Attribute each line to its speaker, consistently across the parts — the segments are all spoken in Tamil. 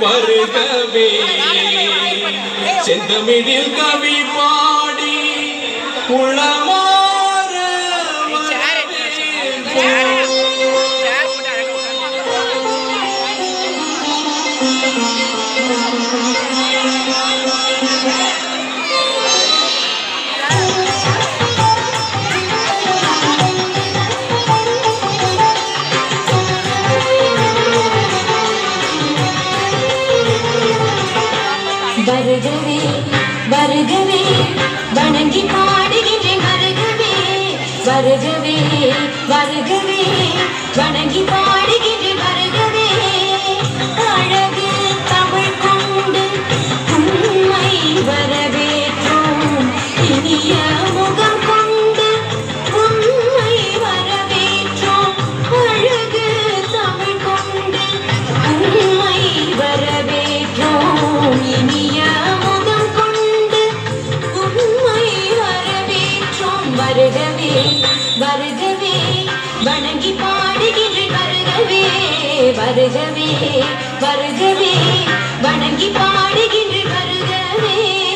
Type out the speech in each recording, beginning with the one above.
Speaker 1: வருகவே செந்தமிழில் கவி பாடி உளமாற
Speaker 2: வருகவே வருகவே வணங்கி பாடுகின்றேன் வருகவே வருகவே வருகவே வணங்கி பாடுகின்றேன் வருகவே அழகு தமிழ் கொண்டு உண்மை வரவேற்றோம் இனிய முகம் கொண்டு உண்மை வரவேற்றோம் அழகு தமிழ் கொண்டு உண்மை வரவேற்றோம் இனிய முகம் கொண்டு உண்மை வரவேற்றோம் வருகவே வருகவே வணங்கி பாடுகின்றேன் வருகவே வருகவே வருகவே வணங்கி பாடுகின்றேன் வருகவே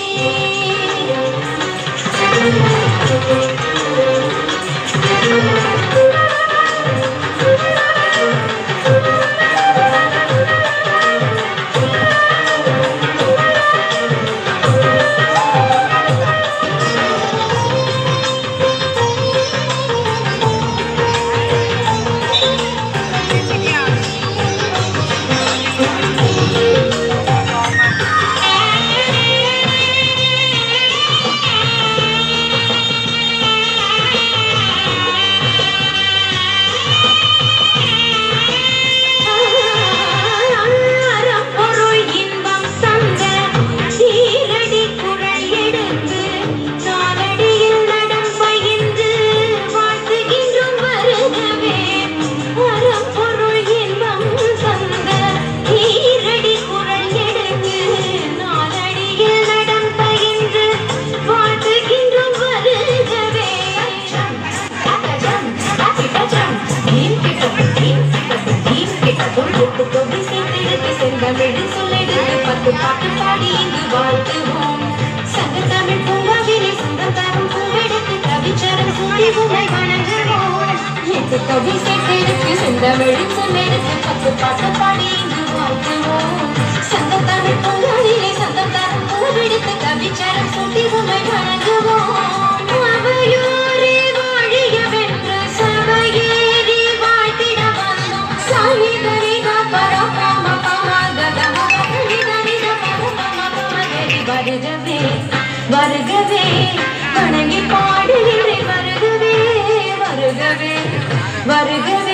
Speaker 2: அறப்பொருள் இன்பம் தந்த சீரடி குரல் எடுத்து நாலடியில் நடம் பயின்று வாழ்த்துகின்றோம் வருகவே அறப்பொருள் இன்பம் தந்த சீரடி குரல் எடுத்து நாலடியில் நடம் பயின்று வாழ்த்துகின்றோம் வருகவே அகஜம் அகிடஜம் தீம் கிட்ட தீம் கிட்ட தீம் கிட்ட தொழுத்து தொகை சேர்த்தெடுத்து செந்தமிழ் சொல்லெடுத்து பத்து பாட்டு பாடி இங்கு வாழ்த்துவோம் சங்க தமிழ் பூங்காவிலே சொந்தம் தரும் பூவெடுத்து கவிச்சரம் கூடி உமை வணங்குவோம் எட்டு தொகை சேர்த்தெடுத்து செந்தமிழ் சொல்லெடுத்து பத்து பாட்டு பாடி இங்கு வாழ்த்துவோம் சங்க தமிழ் பூங்காவிலே சொந்தம் தரும் பூவெடுத்து கவிச்சரம் கூட்டி உமை வணங்குவோம் அவையோரே வாழியவென்று சபையேறி வாழ்த்திட வந்தோம் சாமி கரிகா பரபம பமகதம கரிதனித பரபம பமகரி வருகவே வருகவே வணங்கி பாடுகின்றேன் வருகவே வருகவே வருகவே